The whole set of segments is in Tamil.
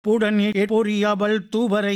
புடன் பொறியவள் தூவரை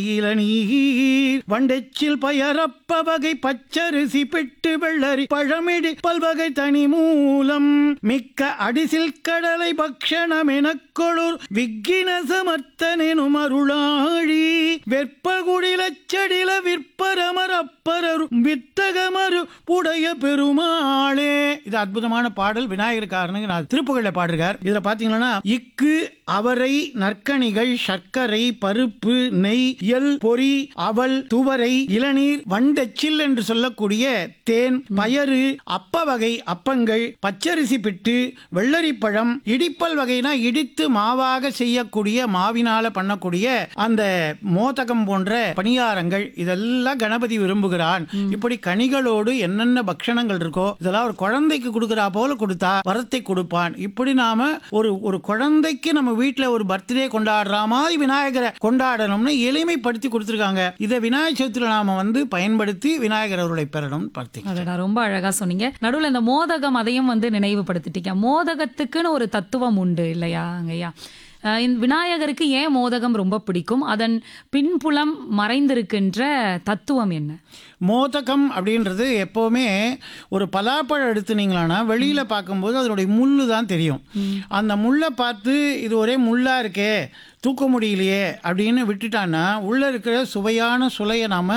இளநீர் வண்டெச்சில் பயரப்ப வகை பச்சரிசி பெட்டு வெள்ளரி பழமிடி பல்வகை தனி மூலம் மிக்க அடிசில் கடலை பக்ஷணம் எனக்கொழுர் விக்கின சமர்த்தனெனும் அருளாழி வெற்பகுடிலச் செடில விற்பரமர் அப்பரரும் வித்தகமரு உடைய பெருமாளே இது அற்புதமான பாடல் விநாயகருக்காரனுக்கு நான் திருப்புகழ பாடுறார் இதுல பாத்தீங்கன்னா இக்கு அவரை நற்கனிகள் சர்க்கரை பருப்பு நெய் எல் பொறி அவல் துவரை இளநீர் வண்டச்சில் என்று சொல்லக்கூடிய தேன் பயறு அப்ப வகை அப்பங்கள் பச்சரிசி பிட்டு வெள்ளரிப்பழம் இடிப்பல் வகைனா இடித்து மாவாக செய்யக்கூடிய மாவினால பண்ணக்கூடிய அந்த மோதகம் போன்ற பணியாரங்கள் இதெல்லாம் கணபதி விரும்புகிறான் இப்படி கனிகளோடு என்னென்ன பக்ஷணங்கள் இருக்கோ இதெல்லாம் ஒரு குழந்தைக்கு கொடுக்கறா போல கொடுத்தா வரத்தை கொடுப்பான் இப்படி நாம ஒரு ஒரு குழந்தைக்கு நம்ம வீட்டுல ஒரு பர்த்டே கொண்டாடுற மாதிரி விநாயகரை கொண்டாடணும்னு எளிமைப்படுத்தி கொடுத்துருக்காங்க இதை விநாயகர் சதுர்த்தியில நாம வந்து பயன்படுத்தி விநாயகர் அவர்களை பெறணும் பார்த்தி அதடா ரொம்ப அழகா சொன்னீங்க நடுவுல இந்த மோதகம் அதையும் வந்து நினைவுபடுத்திட்டீங்க மோதகத்துக்குன்னு ஒரு தத்துவம் உண்டு இல்லையா அங்கய்யா அஹ் இந்த விநாயகருக்கு ஏன் மோதகம் ரொம்ப பிடிக்கும் அதன் பின்புலம் மறைந்திருக்கின்ற தத்துவம் என்ன மோதகம் அப்படின்றது எப்போவுமே ஒரு பலாப்பழம் எடுத்துனீங்களான்னா வெளியில் பார்க்கும்போது அதனுடைய முள்ளு தான் தெரியும் அந்த முள்ளை பார்த்து இது ஒரே முள்ளா இருக்கே தூக்க முடியலையே அப்படின்னு விட்டுட்டான்னா உள்ளே இருக்கிற சுவையான சுளையை நாம்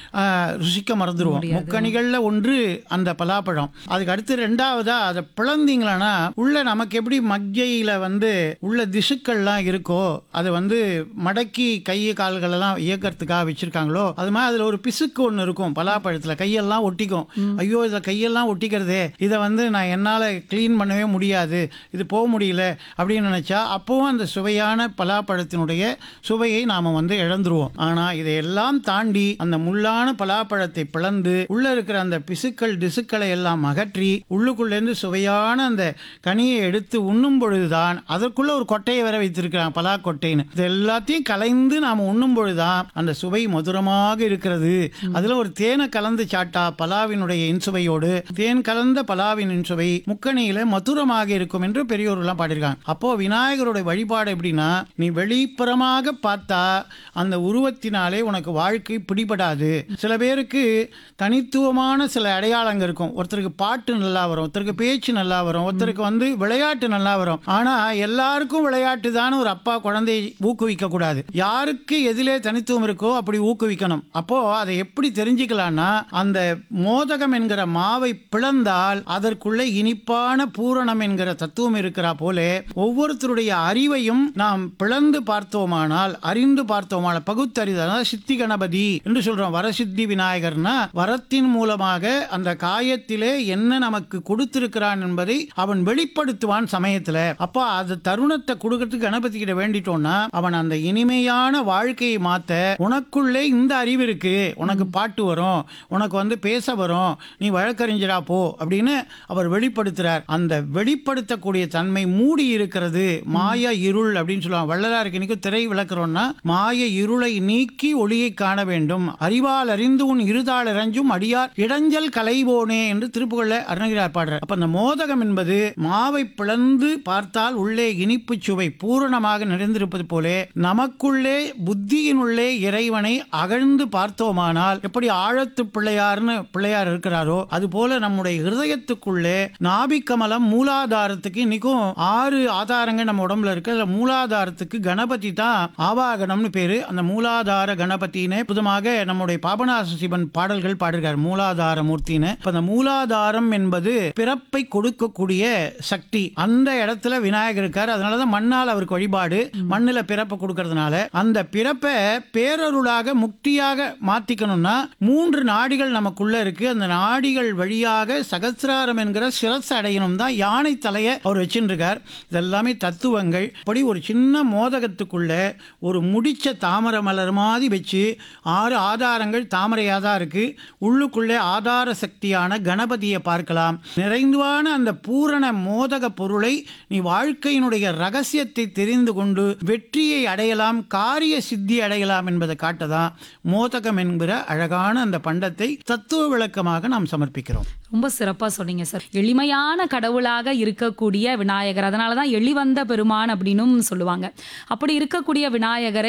ருசிக்க மறந்துடுவோம் முக்கணிகளில் ஒன்று அந்த பலாப்பழம் அதுக்கு அடுத்து ரெண்டாவதாக அதை பிளந்தீங்களான்னா உள்ள நமக்கு எப்படி மக்கையில் வந்து உள்ள திசுக்கள்லாம் இருக்கோ அதை வந்து மடக்கி கை கால்களெல்லாம் இயக்கறதுக்காக வச்சுருக்காங்களோ அது மாதிரி அதில் ஒரு பிசுக்கு ஒன்று இருக்கும் பலாப்பழத்தில் கையெல்லாம் ஒட்டிக்கும் ஐயோ இதில் கையெல்லாம் ஒட்டிக்கிறதே இதை வந்து நான் என்னால் க்ளீன் பண்ணவே முடியாது இது போக முடியல அப்படின்னு நினச்சா அப்போவும் அந்த சுவையான பலாப்பழத்தினுடைய சுவையை நாம் வந்து இழந்துருவோம் ஆனால் இதையெல்லாம் தாண்டி அந்த முள்ளான பலாப்பழத்தை பிளந்து உள்ள இருக்கிற அந்த பிசுக்கள் டிசுக்களை எல்லாம் அகற்றி உள்ளுக்குள்ளேருந்து சுவையான அந்த கனியை எடுத்து உண்ணும் பொழுதுதான் அதற்குள்ள ஒரு கொட்டையை வர வைத்திருக்கிறான் பலா கொட்டைன்னு இது எல்லாத்தையும் கலைந்து நாம் உண்ணும் பொழுதுதான் அந்த சுவை மதுரமாக இருக்கிறது அதுல ஒரு தேனை கலந்து சாட்டா பலாவினுடைய இன்சுவையோடு தேன் கலந்த பலாவின் இன்சுவை முக்கணியில மதுரமாக இருக்கும் என்று பெரியோர்கள்லாம் பாடியிருக்காங்க அப்போ விநாயகருடைய வழிபாடு எப்படின்னா நீ வெளிப்புறமாக பார்த்தா அந்த உருவத்தினாலே உனக்கு வாழ்க்கை பிடிபடாது சில பேருக்கு தனித்துவமான சில அடையாளங்கள் இருக்கும் ஒருத்தருக்கு பாட்டு நல்லா வரும் ஒருத்தருக்கு பேச்சு நல்லா வரும் ஒருத்தருக்கு வந்து விளையாட்டு நல்லா வரும் ஆனா எல்லாருக்கும் விளையாட்டு தான் ஒரு அப்பா குழந்தையை ஊக்குவிக்க கூடாது யாருக்கு எதிலே தனித்துவம் இருக்கோ அப்படி ஊக்குவிக்கணும் அப்போ அதை எப்படி தெரிஞ்சுக்கலாம்னா அந்த மோதகம் என்கிற மாவை பிளந்தால் அதற்குள்ள இனிப்பான பூரணம் என்கிற தத்துவம் இருக்கிறா போல ஒவ்வொருத்தருடைய அறிவையும் நாம் பிளந்து பார்த்தோமானால் அறிந்து பார்த்தோமானால் பகுத்தறிதல் அதாவது சித்தி கணபதி என்று சொல்றோம் வரசித்தி விநாயகர்னா வரத்தின் மூலமாக அந்த காயத்திலே என்ன நமக்கு கொடுத்திருக்கிறான் என்பதை அவன் வெளிப்படுத்துவான் சமயத்துல அப்ப அது தருணத்தை கொடுக்கறதுக்கு கணபதி கிட்ட வேண்டிட்டோம்னா அவன் அந்த இனிமையான வாழ்க்கையை மாத்த உனக்குள்ளே இந்த அறிவு இருக்கு உனக்கு பாட்டு வரும் உனக்கு வந்து பேச வரும் நீ வழக்கறிஞரா போ அப்படின்னு அவர் வெளிப்படுத்துறார் அந்த வெளிப்படுத்தக்கூடிய தன்மை மூடி இருக்கிறது மாய இருள் அப்படின்னு சொல்லுவாங்க வள்ளலாருக்கு இன்னைக்கு திரை விளக்குறோம்னா மாய இருளை நீக்கி ஒளியை காண வேண்டும் அறிவால் அறிந்து உன் இருதாள் இறஞ்சும் அடியார் இடைஞ்சல் கலைவோனே என்று திருப்புகள்ல அருணகிரார் பாடுறார் அப்ப அந்த மோதகம் என்பது மாவை பிளந்து பார்த்தால் உள்ளே இனிப்பு சுவை பூரணமாக நிறைந்திருப்பது போலே நமக்குள்ளே புத்தியினுள்ளே இறைவனை அகழ்ந்து பார்த்தோமானால் எப்படி ஆழத்து பிள்ளையார்னு பிள்ளையார் இருக்கிறாரோ அது போல நம்முடைய ஹிருதயத்துக்குள்ளே நாபிக்கமலம் மூலாதாரத்துக்கு இன்னைக்கும் ஆறு ஆதாரங்கள் நம்ம உடம்புல இருக்கு அதுல மூலாதாரத்துக்கு கணபதி தான் ஆவாகனம்னு பேரு அந்த மூலாதார கணபதினு புதுமாக நம்முடைய பாபநாச சிவன் பாடல்கள் பாடிருக்கார் மூலாதார மூர்த்தின்னு இப்ப அந்த மூலாதாரம் என்பது பிறப்பை கொடுக்கக்கூடிய சக்தி அந்த இடத்துல விநாயகர் இருக்கார் அதனாலதான் மண்ணால் அவருக்கு வழிபாடு மண்ணுல பிறப்பை கொடுக்கறதுனால அந்த பிறப்பை பேரருளாக முக்தியாக மாத்திக்கணும்னா மூன்று நாடிகள் நமக்குள்ள இருக்கு அந்த நாடிகள் வழியாக சகசிராரம் என்கிற சிரஸ் அடையணும் தான் யானை தலையை அவர் வச்சுருக்கார் இதெல்லாமே தத்துவங்கள் இப்படி ஒரு சின்ன மோதகத்துக்குள்ள ஒரு முடிச்ச தாமரை மலர் மாதிரி வச்சு ஆறு ஆதாரங்கள் தாமரையாக தான் இருக்கு உள்ளுக்குள்ளே ஆதார சக்தியான கணபதியை பார்க்கலாம் நிறைந்துவான அந்த பூரண மோதக பொருளை நீ வாழ்க்கையினுடைய ரகசியத்தை தெரிந்து கொண்டு வெற்றியை அடையலாம் காரிய சித்தி அடையலாம் என்பதை காட்டதான் மோதகம் என்கிற அழகான அந்த பண்டத்தை தத்துவ விளக்கமாக நாம் சமர்ப்பிக்கிறோம் ரொம்ப சிறப்பா சொன்னீங்க சார் எளிமையான கடவுளாக இருக்கக்கூடிய விநாயகர் அதனால தான் எளிவந்த பெருமான் அப்படின்னும் சொல்லுவாங்க அப்படி இருக்கக்கூடிய விநாயகரை